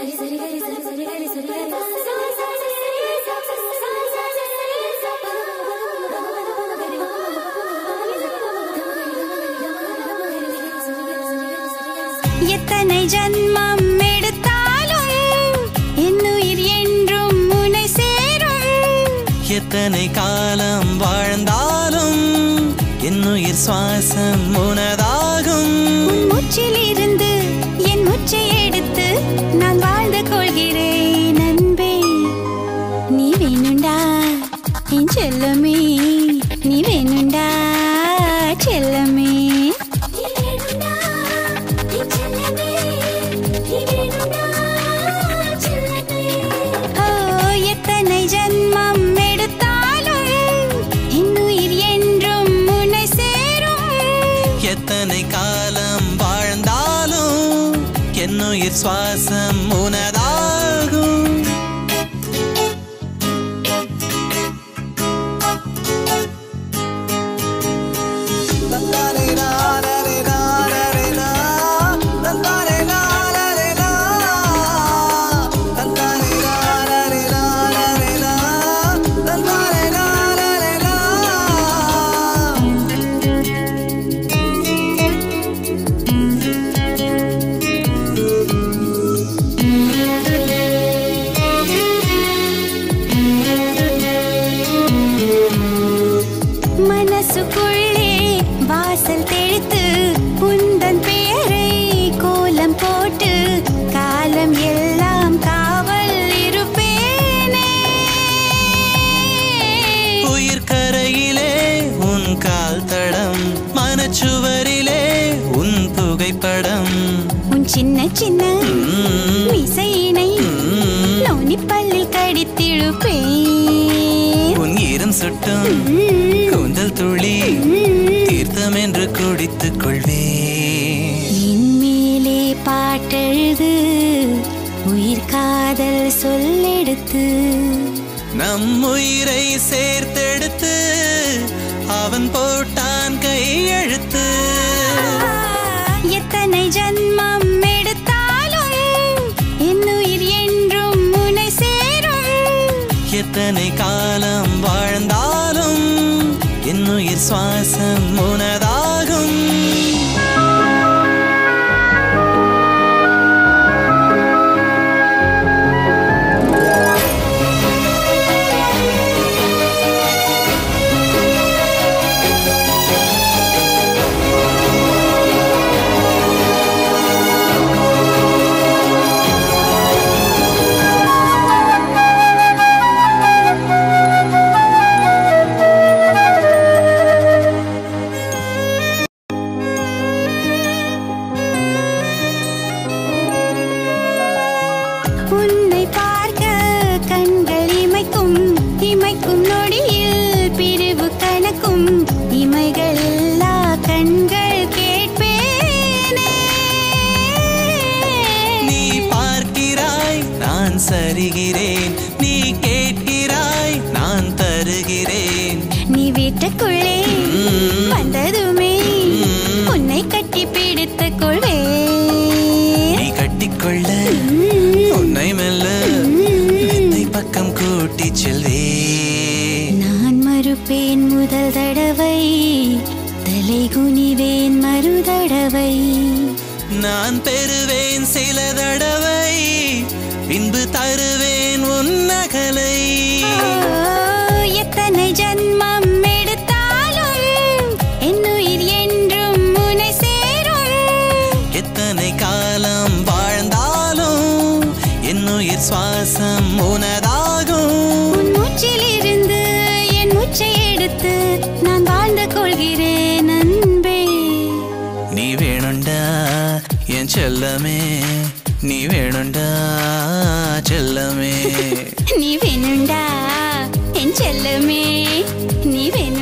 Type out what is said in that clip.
எத்தனை ஜன்மம் எடுத்தாலும் என்னுயிர் என்றும் உனை சேரும் எத்தனை காலம் வாழ்ந்தாலும் என்னுயிர் சுவாசம் உனதாகும் உன் மூச்சில் இருந்து என் மூச்சை எடுத்து நான் வாழ்ந்து கொள்கிறேன் அன்பே நீ வேணுண்டா என் செல்லமே நீ வேணுண்டா செல்லமே ஓ எத்தனை ஜன்மம் எடுத்தாலும் இன்னுயிர் என்றும் உன்னை சேரும் எத்தனை காலம் வாழ்ந்தாலும் என்னுயிர் சுவாசம் உனதாகும் மனசுக்குள்ளே வாசல் தெளித்து உந்தன் பெயரை கோலம் போட்டு காலம் எல்லாம் காவல் இருப்பேனே உயிர் கரையிலே உன் கால் தடம் மனச்சுவரிலே உன் புகைப்படம் உன் சின்ன சின்ன ம், இசையினை ம், நோனிப்பல்லில் கடித்திழுப்பேன் உன் ஈரம் சுட்டும் கூந்தல் துளி தீர்த்தம் என்று குடித்துக் கொள்வேன் என் மேலே பாட்டெழுது உயிர் காதல் சொல்லெடுத்து நம் உயிரை சேர்த்தெடுத்து அவன் போட்டான் கையெழுத்து எத்தனை ஜன்மம் எடுத்தாலும் என்னுயிர் என்றும் உன்னை சேரும் எத்தனை காலம் வாழ்ந்தாலும் என்னுயிர் சுவாசம் உனதாகும் உன்னை பார்க்க கண்கள் இமைக்கும் இமைக்கும் நொடியில் பிரிவு கணக்கும் இமைகள் எல்லா கண்கள் கேட்பேனே நீ பார்க்கிறாய் நான் சரிகிறேன் நீ கேட்கிறாய் நான் தருகிறேன் நீ வீட்டுக்குள்ளே ம். வந்ததுமே ம். உன்னை கட்டி பிடித்துக் கொள்வேன் நீ கட்டிக்கொள்ள உன்னை மெல்ல என்னை பக்கம் கூட்டி செல்வே நான் மறுப்பேன் முதல் தடவை தலை குனிவேன் மறு தடவை நான் பெறுவேன் சில தடவை பின்பு தருவேன் உன் நகலை ஓ, எத்தனை ஜன்மம் எடுத்தாலும் என்னுயிர் என்றும் உன்னை சேரும் எத்தனை காலம் வாழ்ந்தாலும் என்னுயிர் சுவாசம் உனதாகும் உன் மூச்சில் இருந்து என் மூச்சை எடுத்து நான் வாழ்ந்து கொள்கிறேன் அன்பே நீ வேணுண்டா என் செல்லமே நீ வேணுண்டா செல்லமே நீ வேணுண்டா என் செல்லமே நீ வேணும்